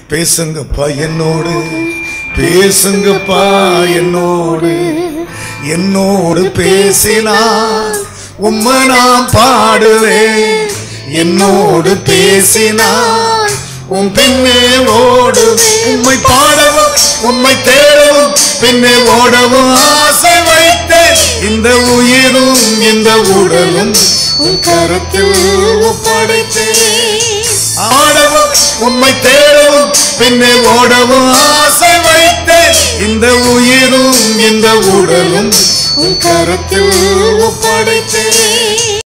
பேசுங்கப்பா என்னோடு பேசுங்கப்பா என்னோடு என்னோடு பேசினார் உம்மை நான் பாடுவேன் என்னோடு பேசினார் உன் பின்னே ஓடுவேன் உம்மை பாடவும் உம்மை தேடவும் பின்னே ஓடவும் ஆசை வைத்தேன் இந்த உயிரும் இந்த உடலும் உன் கரத்தில் ஒப்படைத்தேன் ஆடவும் உம்மை தேடவும் பின்னே ஓடவும் ஆசை வைத்தேன் இந்த உயிரும் இந்த உடலும் உன் கரத்தில் ஒப்படைத்தேன்